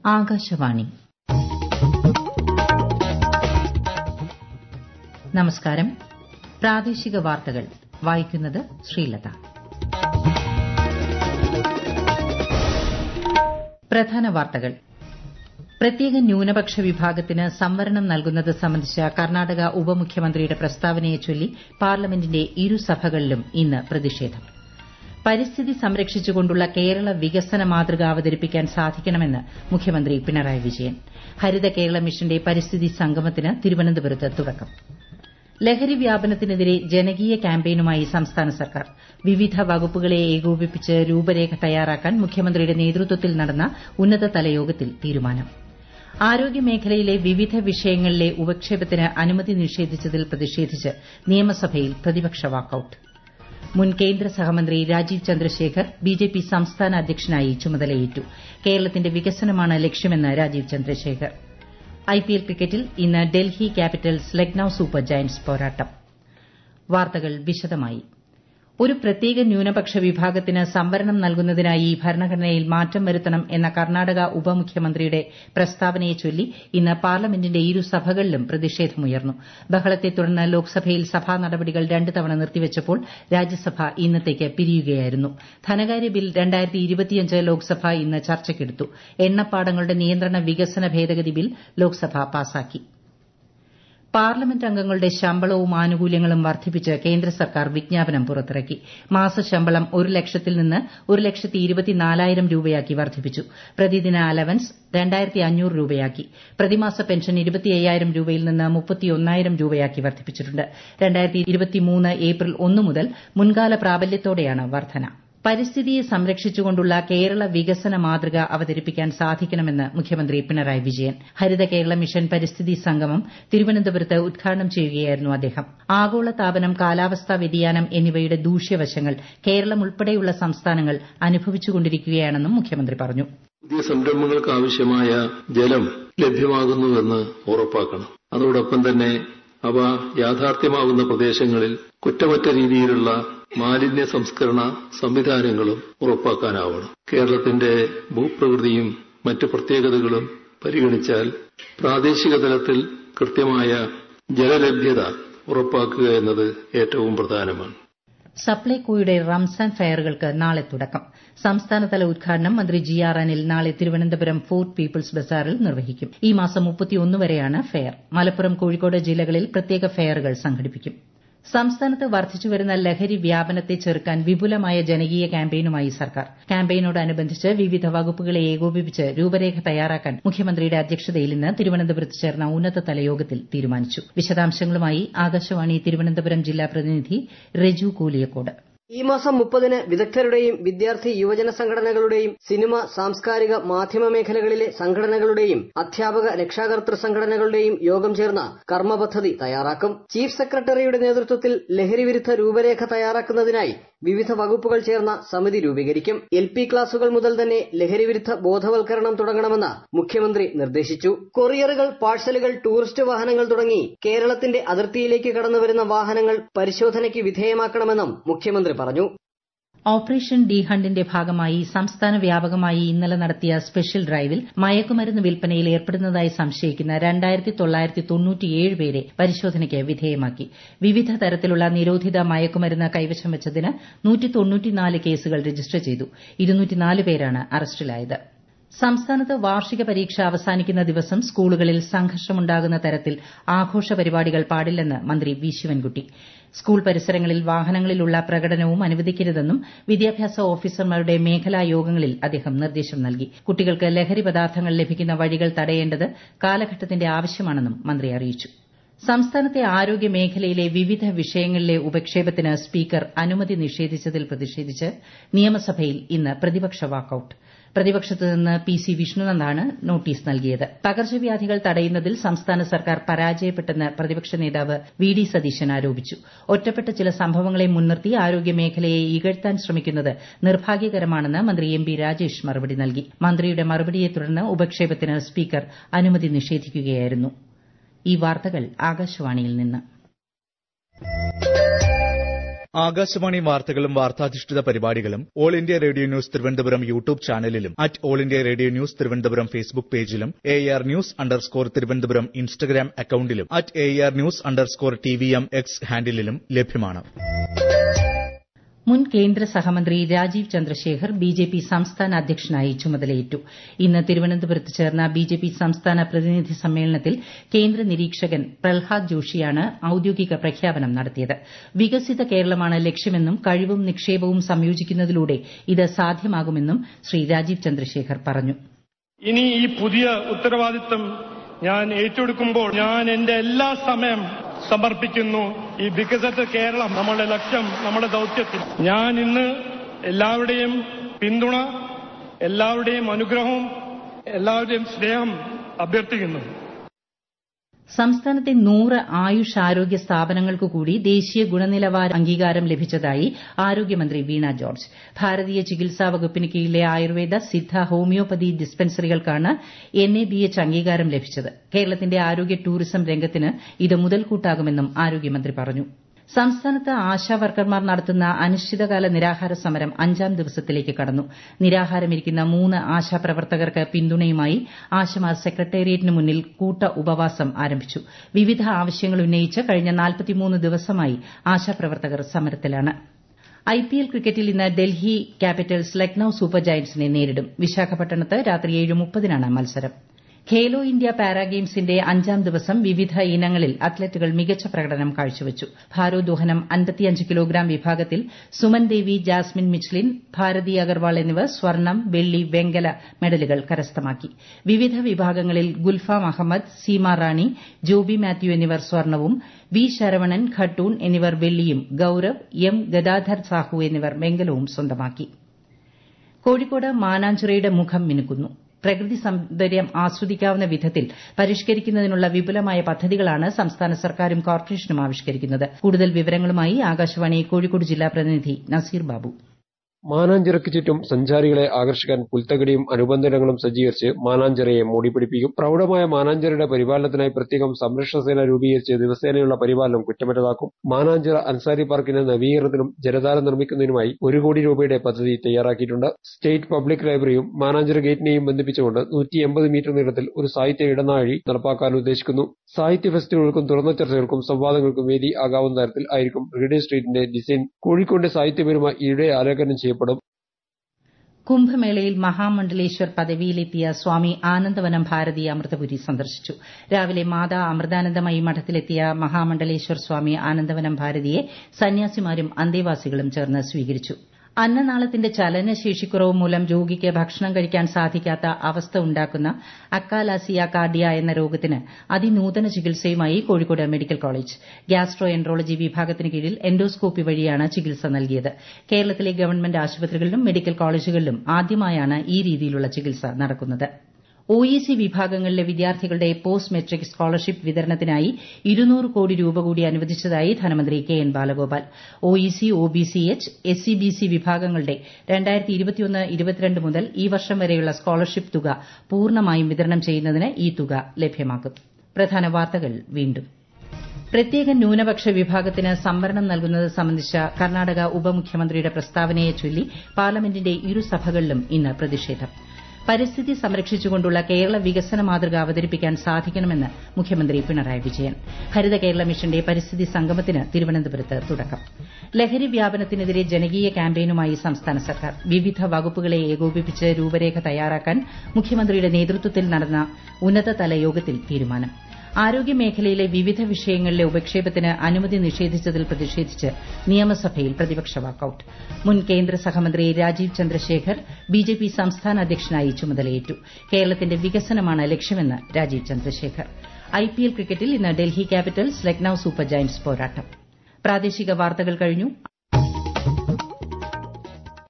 ആകാശവാണി നമസ്കാരം പ്രാദേശിക വാർത്തകൾ വായിക്കുന്നത് ശ്രീലത പ്രധാന വാർത്തകൾ പ്രത്യേക ന്യൂനപക്ഷ വിഭാഗത്തിന് സംവരണം നൽകുന്നത് സംബന്ധിച്ച കർണാടക ഉപമുഖ്യമന്ത്രിയുടെ പ്രസ്താവനയെ ചൊല്ലി പാർലമെന്റിന്റെ ഇരുസഭകളിലും ഇന്ന് പ്രതിഷേധം പരിസ്ഥിതി സംരക്ഷിച്ചുകൊണ്ടുള്ള കേരള വികസന മാതൃക അവതരിപ്പിക്കാൻ സാധിക്കണമെന്ന് മുഖ്യമന്ത്രി പിണറായി വിജയൻ ഹരിത കേരള മിഷന്റെ പരിസ്ഥിതി സംഗമത്തിന് തിരുവനന്തപുരത്ത് തുടക്കം ലഹരി വ്യാപനത്തിനെതിരെ ജനകീയ ക്യാമ്പയിനുമായി സംസ്ഥാന സർക്കാർ വിവിധ വകുപ്പുകളെ ഏകോപിപ്പിച്ച് രൂപരേഖ തയ്യാറാക്കാൻ മുഖ്യമന്ത്രിയുടെ നേതൃത്വത്തിൽ നടന്ന ഉന്നതതല യോഗത്തിൽ തീരുമാനം ആരോഗ്യമേഖലയിലെ വിവിധ വിഷയങ്ങളിലെ ഉപക്ഷേപത്തിന് അനുമതി നിഷേധിച്ചതിൽ പ്രതിഷേധിച്ച് നിയമസഭയിൽ പ്രതിപക്ഷ വാക്കൌട്ട് മുൻ കേന്ദ്ര സഹമന്ത്രി രാജീവ് ചന്ദ്രശേഖർ ബിജെപി സംസ്ഥാന അധ്യക്ഷനായി ചുമതലയേറ്റു കേരളത്തിന്റെ വികസനമാണ് ലക്ഷ്യമെന്ന് രാജീവ് ചന്ദ്രശേഖർ ഐപിഎൽ ക്രിക്കറ്റിൽ ഇന്ന് Delhi Capitals Lucknow Super Giants പോരാട്ടം വാർത്തകൾ വിശദമായി ഒരു പ്രത്യേക ന്യൂനപക്ഷ വിഭാഗത്തിന് സംവരണം നൽകുന്നതിനായി ഭരണഘടനയിൽ മാറ്റം വരുത്തണം എന്ന കർണാടക ഉപമുഖ്യമന്ത്രിയുടെ പ്രസ്താവനയെ ചൊല്ലി ഇന്ന് പാർലമെന്റിന്റെ ഇരുസഭകളിലും പ്രതിഷേധമുയർന്നു ബഹളത്തെ തുടർന്ന് ലോക്സഭയിൽ സഭാ നടപടികൾ രണ്ട് തവണ നിർത്തിവച്ചപ്പോൾ രാജ്യസഭ ഇന്നത്തേക്ക് പിരിയുകയായിരുന്നു ധനകാര്യ ബിൽ ലോക്സഭ ഇന്ന് ചർച്ചയ്ക്കെടുത്തു എണ്ണപ്പാടങ്ങളുടെ നിയന്ത്രണ വികസന ഭേദഗതി ബിൽ ലോക്സഭ പാസാക്കി പാർലമെന്റ് അംഗങ്ങളുടെ ശമ്പളവും ആനുകൂല്യങ്ങളും വർദ്ധിപ്പിച്ച് കേന്ദ്ര സർക്കാർ വിജ്ഞാപനം പുറത്തിറക്കി മാസശമ്പളം ഒരു ലക്ഷത്തിൽ നിന്ന് ഒരു ലക്ഷത്തി ഇരുപത്തിനാലായിരം രൂപയാക്കി വർദ്ധിപ്പിച്ചു പ്രതിദിന അലവൻസ് രണ്ടായിരത്തി അഞ്ഞൂറ് രൂപയാക്കി പ്രതിമാസ പെൻഷൻ ഇരുപത്തിയ്യായിരം രൂപയിൽ നിന്ന് മുപ്പത്തിയൊന്നായിരം രൂപയാക്കി വർദ്ധിപ്പിച്ചിട്ടുണ്ട് രണ്ടായിരത്തി ഇരുപത്തിമൂന്ന് ഏപ്രിൽ ഒന്ന് മുതൽ മുൻകാല പ്രാബല്യത്തോടെയാണ് വർധന പരിസ്ഥിതിയെ സംരക്ഷിച്ചുകൊണ്ടുള്ള കേരള വികസന മാതൃക അവതരിപ്പിക്കാൻ സാധിക്കണമെന്ന് മുഖ്യമന്ത്രി പിണറായി വിജയൻ ഹരിത കേരള മിഷൻ പരിസ്ഥിതി സംഗമം തിരുവനന്തപുരത്ത് ഉദ്ഘാടനം ചെയ്യുകയായിരുന്നു അദ്ദേഹം ആഗോളതാപനം കാലാവസ്ഥാ വ്യതിയാനം എന്നിവയുടെ ദൂഷ്യവശങ്ങൾ കേരളം ഉൾപ്പെടെയുള്ള സംസ്ഥാനങ്ങൾ അനുഭവിച്ചുകൊണ്ടിരിക്കുകയാണെന്നും മുഖ്യമന്ത്രി പറഞ്ഞു പുതിയ സംരംഭങ്ങൾക്ക് ആവശ്യമായ ജലം ലഭ്യമാകുന്നുവെന്ന് ഉറപ്പാക്കണം അതോടൊപ്പം തന്നെ അവ യാഥാർത്ഥ്യമാകുന്ന പ്രദേശങ്ങളിൽ കുറ്റമറ്റ രീതിയിലുള്ള മാലിന്യ സംസ്കരണ സംവിധാനങ്ങളും ഉറപ്പാക്കാനാവണം കേരളത്തിന്റെ ഭൂപ്രകൃതിയും മറ്റ് പ്രത്യേകതകളും പരിഗണിച്ചാൽ പ്രാദേശിക തലത്തിൽ കൃത്യമായ ജലലഭ്യത ഉറപ്പാക്കുക എന്നത് ഏറ്റവും പ്രധാനമാണ് സപ്ലൈകോയുടെ റംസാൻ ഫെയറുകൾക്ക് നാളെ തുടക്കം സംസ്ഥാനതല ഉദ്ഘാടനം മന്ത്രി ജി ആർ അനിൽ നാളെ തിരുവനന്തപുരം ഫോർട്ട് പീപ്പിൾസ് ബസാറിൽ നിർവഹിക്കും ഈ മാസം വരെയാണ് ഫെയർ മലപ്പുറം കോഴിക്കോട് ജില്ലകളിൽ പ്രത്യേക ഫെയറുകൾ സംഘടിപ്പിക്കും സംസ്ഥാനത്ത് വർദ്ധിച്ചുവരുന്ന ലഹരി വ്യാപനത്തെ ചെറുക്കാൻ വിപുലമായ ജനകീയ ക്യാമ്പയിനുമായി സർക്കാർ ക്യാമ്പയിനോടനുബന്ധിച്ച് വിവിധ വകുപ്പുകളെ ഏകോപിപ്പിച്ച് രൂപരേഖ തയ്യാറാക്കാൻ മുഖ്യമന്ത്രിയുടെ അധ്യക്ഷതയിൽ ഇന്ന് തിരുവനന്തപുരത്ത് ചേർന്ന ഉന്നതതല യോഗത്തിൽ തീരുമാനിച്ചു വിശദാംശങ്ങളുമായി ആകാശവാണി തിരുവനന്തപുരം ജില്ലാ പ്രതിനിധി രജു കൂലിയക്കോട് ഈ മാസം മുപ്പതിന് വിദഗ്ധരുടെയും വിദ്യാർത്ഥി യുവജന സംഘടനകളുടെയും സിനിമ സാംസ്കാരിക മാധ്യമ മേഖലകളിലെ സംഘടനകളുടെയും അധ്യാപക രക്ഷാകർതൃ സംഘടനകളുടെയും യോഗം ചേർന്ന് കർമ്മപദ്ധതി തയ്യാറാക്കും ചീഫ് സെക്രട്ടറിയുടെ നേതൃത്വത്തിൽ ലഹരിവിരുദ്ധ രൂപരേഖ തയ്യാറാക്കുന്നതിനായി വിവിധ വകുപ്പുകൾ ചേർന്ന സമിതി രൂപീകരിക്കും എൽ പി ക്ലാസുകൾ മുതൽ തന്നെ ലഹരിവിരുദ്ധ ബോധവൽക്കരണം തുടങ്ങണമെന്ന് മുഖ്യമന്ത്രി നിർദ്ദേശിച്ചു കൊറിയറുകൾ പാഴ്സലുകൾ ടൂറിസ്റ്റ് വാഹനങ്ങൾ തുടങ്ങി കേരളത്തിന്റെ അതിർത്തിയിലേക്ക് കടന്നുവരുന്ന വാഹനങ്ങൾ പരിശോധനയ്ക്ക് വിധേയമാക്കണമെന്നും മുഖ്യമന്ത്രി പറഞ്ഞു ഓപ്പറേഷൻ ഡി ഹണ്ടിന്റെ ഭാഗമായി സംസ്ഥാന വ്യാപകമായി ഇന്നലെ നടത്തിയ സ്പെഷ്യൽ ഡ്രൈവിൽ മയക്കുമരുന്ന് വിൽപ്പനയിൽ ഏർപ്പെടുന്നതായി സംശയിക്കുന്ന രണ്ടായിരത്തി തൊള്ളായിരത്തി തൊണ്ണൂറ്റിയേഴ് പേരെ പരിശോധനയ്ക്ക് വിധേയമാക്കി വിവിധ തരത്തിലുള്ള നിരോധിത മയക്കുമരുന്ന് കൈവശം വെച്ചതിന് നൂറ്റി തൊണ്ണൂറ്റിനാല് കേസുകൾ രജിസ്റ്റർ ചെയ്തു ഇരുന്നൂറ്റിനാല് പേരാണ് അറസ്റ്റിലായത് സംസ്ഥാനത്ത് വാർഷിക പരീക്ഷ അവസാനിക്കുന്ന ദിവസം സ്കൂളുകളിൽ സംഘർഷമുണ്ടാകുന്ന തരത്തിൽ ആഘോഷ പരിപാടികൾ പാടില്ലെന്ന് മന്ത്രി വി ശിവൻകുട്ടി സ്കൂൾ പരിസരങ്ങളിൽ വാഹനങ്ങളിലുള്ള പ്രകടനവും അനുവദിക്കരുതെന്നും വിദ്യാഭ്യാസ ഓഫീസർമാരുടെ മേഖലാ യോഗങ്ങളിൽ അദ്ദേഹം നിർദ്ദേശം നൽകി കുട്ടികൾക്ക് ലഹരി പദാർത്ഥങ്ങൾ ലഭിക്കുന്ന വഴികൾ തടയേണ്ടത് കാലഘട്ടത്തിന്റെ ആവശ്യമാണെന്നും മന്ത്രി അറിയിച്ചു സംസ്ഥാനത്തെ ആരോഗ്യ മേഖലയിലെ വിവിധ വിഷയങ്ങളിലെ ഉപക്ഷേപത്തിന് സ്പീക്കർ അനുമതി നിഷേധിച്ചതിൽ പ്രതിഷേധിച്ച് നിയമസഭയിൽ ഇന്ന് പ്രതിപക്ഷ വാക്കൌട്ട് പ്രതിപക്ഷത്ത് നിന്ന് പി സി വിഷ്ണുനന്ദാണ് നോട്ടീസ് നൽകിയത് പകർച്ചവ്യാധികൾ തടയുന്നതിൽ സംസ്ഥാന സർക്കാർ പരാജയപ്പെട്ടെന്ന് പ്രതിപക്ഷ നേതാവ് വി ഡി സതീശൻ ആരോപിച്ചു ഒറ്റപ്പെട്ട ചില സംഭവങ്ങളെ മുൻനിർത്തി ആരോഗ്യ മേഖലയെ ഇകഴ്ത്താൻ ശ്രമിക്കുന്നത് നിർഭാഗ്യകരമാണെന്ന് മന്ത്രി എം പി രാജേഷ് മറുപടി നൽകി മന്ത്രിയുടെ മറുപടിയെ തുടർന്ന് ഉപക്ഷേപത്തിന് സ്പീക്കർ അനുമതി നിഷേധിക്കുകയായിരുന്നു ഈ വാർത്തകൾ ആകാശവാണിയിൽ നിന്ന് ആകാശവാണി വാർത്തകളും വാർത്താധിഷ്ഠിത പരിപാടികളും All India Radio News Thiruvananthapuram YouTube ചാനലിലും at All India Radio News Thiruvananthapuram Facebook പേജിലും A R news underscore Thiruvananthapuram Instagram അക്കൌണ്ടിലും at A R news underscore T V M X ഹാൻഡിലും ലഭ്യമാണ് മുൻ കേന്ദ്ര സഹമന്ത്രി രാജീവ് ചന്ദ്രശേഖർ ബിജെപി സംസ്ഥാന അധ്യക്ഷനായി ചുമതലയേറ്റു ഇന്ന് തിരുവനന്തപുരത്ത് ചേർന്ന ബിജെപി സംസ്ഥാന പ്രതിനിധി സമ്മേളനത്തിൽ കേന്ദ്ര നിരീക്ഷകൻ പ്രഹ്ലാദ് ജോഷിയാണ് ഔദ്യോഗിക പ്രഖ്യാപനം നടത്തിയത് വികസിത കേരളമാണ് ലക്ഷ്യമെന്നും കഴിവും നിക്ഷേപവും സംയോജിക്കുന്നതിലൂടെ ഇത് സാധ്യമാകുമെന്നും ശ്രീ രാജീവ് ചന്ദ്രശേഖർ പറഞ്ഞു ഇനി ഈ പുതിയ ഉത്തരവാദിത്തം ഞാൻ ഏറ്റെടുക്കുമ്പോൾ ഞാൻ എന്റെ എല്ലാ സമയം സമർപ്പിക്കുന്നു ഈ വികസിത കേരളം നമ്മുടെ ലക്ഷ്യം നമ്മുടെ ദൗത്യത്തിൽ ഞാൻ ഇന്ന് എല്ലാവരുടെയും പിന്തുണ എല്ലാവരുടെയും അനുഗ്രഹവും എല്ലാവരുടെയും സ്നേഹം അഭ്യർത്ഥിക്കുന്നു സംസ്ഥാനത്തെ നൂറ് ആയുഷ് ആരോഗ്യ സ്ഥാപനങ്ങൾക്കു കൂടി ദേശീയ ഗുണനിലവാര അംഗീകാരം ലഭിച്ചതായി ആരോഗ്യമന്ത്രി വീണ ജോർജ് ഭാരതീയ ചികിത്സാ വകുപ്പിന് കീഴിലെ ആയുർവേദ സിദ്ധ ഹോമിയോപ്പതി ഡിസ്പെൻസറികൾക്കാണ് എൻ എ ബി എച്ച് അംഗീകാരം ലഭിച്ചത് കേരളത്തിന്റെ ആരോഗ്യ ടൂറിസം രംഗത്തിന് ഇത് മുതൽക്കൂട്ടാകുമെന്നും ആരോഗ്യമന്ത്രി പറഞ്ഞു സംസ്ഥാനത്ത് ആശാവർക്കർമാർ നടത്തുന്ന അനിശ്ചിതകാല നിരാഹാര സമരം അഞ്ചാം ദിവസത്തിലേക്ക് കടന്നു നിരാഹാരമിരിക്കുന്ന മൂന്ന് ആശാപ്രവർത്തകർക്ക് പിന്തുണയുമായി ആശമാർ സെക്രട്ടേറിയറ്റിന് മുന്നിൽ കൂട്ട ഉപവാസം ആരംഭിച്ചു വിവിധ ആവശ്യങ്ങൾ ഉന്നയിച്ച് കഴിഞ്ഞ ദിവസമായി ആശാപ്രവർത്തകർ സമരത്തിലാണ് ഐപിഎൽ ക്രിക്കറ്റിൽ ഇന്ന് ഡൽഹി ക്യാപിറ്റൽസ് ലക്നൌ സൂപ്പർ ജയന്റ്സിനെ നേരിടും വിശാഖപട്ടണത്ത് രാത്രി ഏഴ് മുപ്പതിനാണ് മത്സരം ഖേലോ ഇന്ത്യ പാരാ ഗെയിംസിന്റെ അഞ്ചാം ദിവസം വിവിധ ഇനങ്ങളിൽ അത്ലറ്റുകൾ മികച്ച പ്രകടനം കാഴ്ചവച്ചു ഭാരോദ്വഹനം അൻപത്തിയഞ്ച് കിലോഗ്രാം വിഭാഗത്തിൽ സുമൻ ദേവി ജാസ്മിൻ മിച്ച്ലിൻ ഭാരതി അഗർവാൾ എന്നിവർ സ്വർണ്ണം വെള്ളി വെങ്കല മെഡലുകൾ കരസ്ഥമാക്കി വിവിധ വിഭാഗങ്ങളിൽ ഗുൽഫാം അഹമ്മദ് സീമ റാണി ജോബി മാത്യു എന്നിവർ സ്വർണവും വി ശരവണൻ ഖട്ടൂൺ എന്നിവർ വെള്ളിയും ഗൌരവ് എം ഗദാധർ സാഹു എന്നിവർ വെങ്കലവും സ്വന്തമാക്കി കോഴിക്കോട് മാനാഞ്ചിറയുടെ മുഖം മിനുക്കുന്നു പ്രകൃതി സൌന്ദര്യം ആസ്വദിക്കാവുന്ന വിധത്തിൽ പരിഷ്കരിക്കുന്നതിനുള്ള വിപുലമായ പദ്ധതികളാണ് സംസ്ഥാന സർക്കാരും കോർപ്പറേഷനും ആവിഷ്കരിക്കുന്നത് കൂടുതൽ വിവരങ്ങളുമായി ആകാശവാണി കോഴിക്കോട് ജില്ലാ പ്രതിനിധി നസീർ ബാബു മാനാഞ്ചിറയ്ക്ക് ചുറ്റും സഞ്ചാരികളെ ആകർഷിക്കാൻ പുൽത്തകടിയും അനുബന്ധനങ്ങളും സജ്ജീകരിച്ച് മാനാഞ്ചിറയെ മൂടിപ്പിടിപ്പിക്കും പ്രൌഢമായ മാനാഞ്ചിറയുടെ പരിപാലനത്തിനായി പ്രത്യേകം സംരക്ഷണ സേന രൂപീകരിച്ച് ദിവസേനയുള്ള പരിപാലനം കുറ്റമറ്റതാക്കും മാനാഞ്ചിറ അൻസാരി പാർക്കിന്റെ നവീകരണത്തിനും ജലധാര നിർമ്മിക്കുന്നതിനുമായി ഒരു കോടി രൂപയുടെ പദ്ധതി തയ്യാറാക്കിയിട്ടുണ്ട് സ്റ്റേറ്റ് പബ്ലിക് ലൈബ്രറിയും മാനാഞ്ചിറ ഗേറ്റിനെയും ബന്ധിപ്പിച്ചുകൊണ്ട് നൂറ്റി എൺപത് മീറ്റർ നീളത്തിൽ ഒരു സാഹിത്യ ഇടനാഴി നടപ്പാക്കാൻ ഉദ്ദേശിക്കുന്നു സാഹിത്യ ഫെസ്റ്റിവലുകൾക്കും തുറന്ന ചർച്ചകൾക്കും സംവാദങ്ങൾക്കും വേദി ആകാവുന്ന തരത്തിൽ ആയിരിക്കും റീഡിംഗ് സ്ട്രീറ്റിന്റെ ഡിസൈൻ കോഴിക്കോടിന്റെ സാഹിത്യപെരുമ ഈയിടെ ആലേഖനം ചെയ്യപ്പെടും കുംഭമേളയിൽ മഹാമണ്ഡലേശ്വർ പദവിയിലെത്തിയ സ്വാമി ആനന്ദവനം ഭാരതി അമൃതപുരി സന്ദർശിച്ചു രാവിലെ മാതാ അമൃതാനന്ദമയി മഠത്തിലെത്തിയ മഹാമണ്ഡലേശ്വർ സ്വാമി ആനന്ദവനം ഭാരതിയെ സന്യാസിമാരും അന്തേവാസികളും ചേർന്ന് സ്വീകരിച്ചു അന്നനാളത്തിന്റെ ചലനശേഷിക്കുറവ് മൂലം രോഗിക്ക് ഭക്ഷണം കഴിക്കാൻ സാധിക്കാത്ത അവസ്ഥ ഉണ്ടാക്കുന്ന അക്കാലാസിയ കാർഡിയ എന്ന രോഗത്തിന് അതിനൂതന ചികിത്സയുമായി Kozhikode medical college gastroenterology വിഭാഗത്തിന് കീഴിൽ എൻഡോസ്കോപ്പി വഴിയാണ് ചികിത്സ നൽകിയത് കേരളത്തിലെ ഗവൺമെന്റ് ആശുപത്രികളിലും മെഡിക്കൽ കോളേജുകളിലും ആദ്യമായാണ് ഈ രീതിയിലുള്ള ചികിത്സ നടക്കുന്നത് ഒഇസി വിഭാഗങ്ങളിലെ വിദ്യാർത്ഥികളുടെ പോസ്റ്റ് മെട്രിക് സ്കോളർഷിപ്പ് വിതരണത്തിനായി ഇരുന്നൂറ് കോടി രൂപ കൂടി അനുവദിച്ചതായി ധനമന്ത്രി K N Balagopal OEC OBC H S C B C വിഭാഗങ്ങളുടെ മുതൽ ഈ വർഷം വരെയുള്ള സ്കോളർഷിപ്പ് തുക പൂർണ്ണമായും വിതരണം ചെയ്യുന്നതിന് ഈ തുക ലഭ്യമാക്കും പ്രധാന വാർത്തകൾ വീണ്ടും പ്രത്യേക ന്യൂനപക്ഷ വിഭാഗത്തിന് സംവരണം നൽകുന്നത് സംബന്ധിച്ച കർണാടക ഉപമുഖ്യമന്ത്രിയുടെ പ്രസ്താവനയെ ചൊല്ലി പാർലമെന്റിന്റെ ഇരുസഭകളിലും ഇന്ന് പ്രതിഷേധം പരിസ്ഥിതി സംരക്ഷിച്ചുകൊണ്ടുള്ള കേരള വികസന മാതൃക അവതരിപ്പിക്കാൻ സാധിക്കണമെന്ന് മുഖ്യമന്ത്രി പിണറായി വിജയൻ ഹരിത കേരള മിഷന്റെ പരിസ്ഥിതി സംഗമത്തിന് തിരുവനന്തപുരത്ത് തുടക്കം ലഹരി വ്യാപനത്തിനെതിരെ ജനകീയ ക്യാമ്പയിനുമായി സംസ്ഥാന സർക്കാർ വിവിധ വകുപ്പുകളെ ഏകോപിപ്പിച്ച് രൂപരേഖ തയ്യാറാക്കാൻ മുഖ്യമന്ത്രിയുടെ നേതൃത്വത്തിൽ നടന്ന ഉന്നതതല യോഗത്തിൽ തീരുമാനം ആരോഗ്യമേഖലയിലെ വിവിധ വിഷയങ്ങളിലെ ഉപക്ഷേപത്തിന് അനുമതി നിഷേധിച്ചതിൽ പ്രതിഷേധിച്ച് നിയമസഭയിൽ പ്രതിപക്ഷ വാക്കൌട്ട് മുൻ കേന്ദ്ര സഹമന്ത്രി രാജീവ് ചന്ദ്രശേഖർ ബിജെപി സംസ്ഥാന അധ്യക്ഷനായി ചുമതലയേറ്റു കേരളത്തിന്റെ വികസനമാണ് ലക്ഷ്യമെന്ന് രാജീവ് ചന്ദ്രശേഖർ ഐപിഎൽ ക്രിക്കറ്റിൽ ഇന്ന് Delhi Capitals Lucknow Super Giants പോരാട്ടം പ്രാദേശിക വാർത്തകൾ കഴിഞ്ഞു